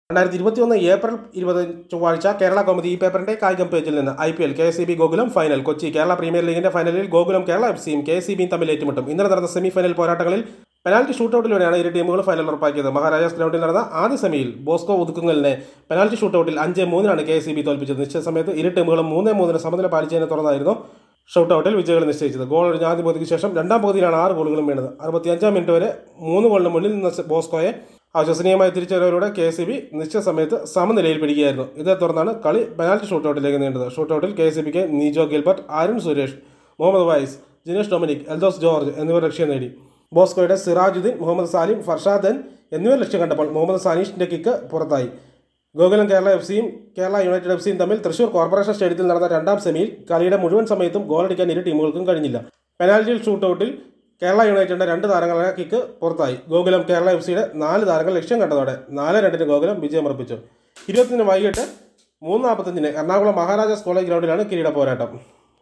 രണ്ടായിരത്തി ഇരുപത്തി ഒന്ന് ഏപ്രിൽ ഇരുപത് ചൊവ്വാഴ്ച കേരള കോമതി ഈ പേപ്പറിന്റെ കായികം പേജിൽ നിന്ന് I P L K S C B Gokulam final Kochi Kerala premier ലീഗിന്റെ ഫൈനലിൽ ഗോകുലം കേരള എഫ് സിയും കെ എസ് സി ബിയും തമ്മിൽ ഏറ്റുമുട്ടും ഇന്നലെ നടന്ന സെമി ഫൈനൽ പോരാട്ടങ്ങളിൽ പെനാൽറ്റി ഷൂട്ടൌട്ടിലൂടെയാണ് ഇരു ടീമുകളും ഫൈനൽ ഉറപ്പാക്കിയത് മഹാരാജാസ് ഗ്രൗണ്ടിൽ നടന്ന ആദ്യ സെമിയിൽ ബോസ്കോ ഒതുക്കുങ്ങലിനെ പെനാൽറ്റി ഷൂട്ടൌട്ടിൽ അഞ്ച് മൂന്നിനാണ് കെ എസ് സി ബി തോൽപ്പിച്ചത് നിശ്ചയ സമയത്ത് ഇരു ടീമുകളും മൂന്ന് മൂന്നിന് സമനില പാലിച്ചതിനെ തുടർന്നായിരുന്നു ഷൂട്ടൌട്ടിൽ വിജയികൾ നിശ്ചയിച്ചത് ഗോൾ ഒഴിഞ്ഞ ആദ്യ പകുതിക്ക് ശേഷം രണ്ടാം പകുതിയിലാണ് ആറ് ഗോളുകളും വീണത് അറുപത്തിയഞ്ചാം മിനിറ്റ് വരെ മൂന്ന് ഗോളിന് മുന്നിൽ നിന്ന ബോസ്കോയെ അവിശ്വസനീയമായി തിരിച്ചറിവരോടെ കെ എസ് ബി നിശ്ചയ സമയത്ത് സമനിലയിൽ പിടിക്കുകയായിരുന്നു ഇതേ തുടർന്നാണ് കളി പെനാൽറ്റി ഷൂട്ടൌട്ടിലേക്ക് നീണ്ടത് ഷൂട്ടൌട്ടിൽ കെ എസ് ബിക്ക് നീജോ ഗിൽബർട്ട് അരുൺ സുരേഷ് മുഹമ്മദ് വൈസ് ജിനേഷ് ഡൊമിനിക് എൽദോസ് ജോർജ് എന്നിവർ ലക്ഷ്യം നേടി ബോസ്കോയുടെ സിറാജുദ്ദീൻ മുഹമ്മദ് സാലിം ഫർഷാദൻ എന്നിവർ ലക്ഷ്യം കണ്ടപ്പോൾ മുഹമ്മദ് സാനീഷിന്റെ കിക്ക് പുറത്തായി ഗോകുലം കേരള എഫ് സിയും കേരള യുണൈറ്റഡ് എഫ് സിയും തമ്മിൽ തൃശൂർ കോർപ്പറേഷൻ സ്റ്റേഡിയത്തിൽ നടന്ന രണ്ടാം സെമിയിൽ കളിയുടെ മുഴുവൻ സമയത്തും ഗോളടിക്കാൻ ഇരു ടീമുകൾക്കും കഴിഞ്ഞില്ല പെനാൽറ്റി ഷൂട്ടൌട്ടിൽ കേരള യുണൈറ്റഡിന്റെ രണ്ട് താരങ്ങളുടെ കിക്ക് പുറത്തായി ഗോകുലം കേരള എഫ് സിയുടെ നാല് താരങ്ങൾ ലക്ഷ്യം കണ്ടതോടെ നാല് രണ്ടിന് ഗോകുലം വിജയമുറപ്പിച്ചു ഇരുപത്തിന് വൈകിട്ട് മൂന്ന് നാൽപ്പത്തഞ്ചിന് എറണാകുളം മഹാരാജാസ് കോളേജ് ഗ്രൗണ്ടിലാണ് കിരീട പോരാട്ടം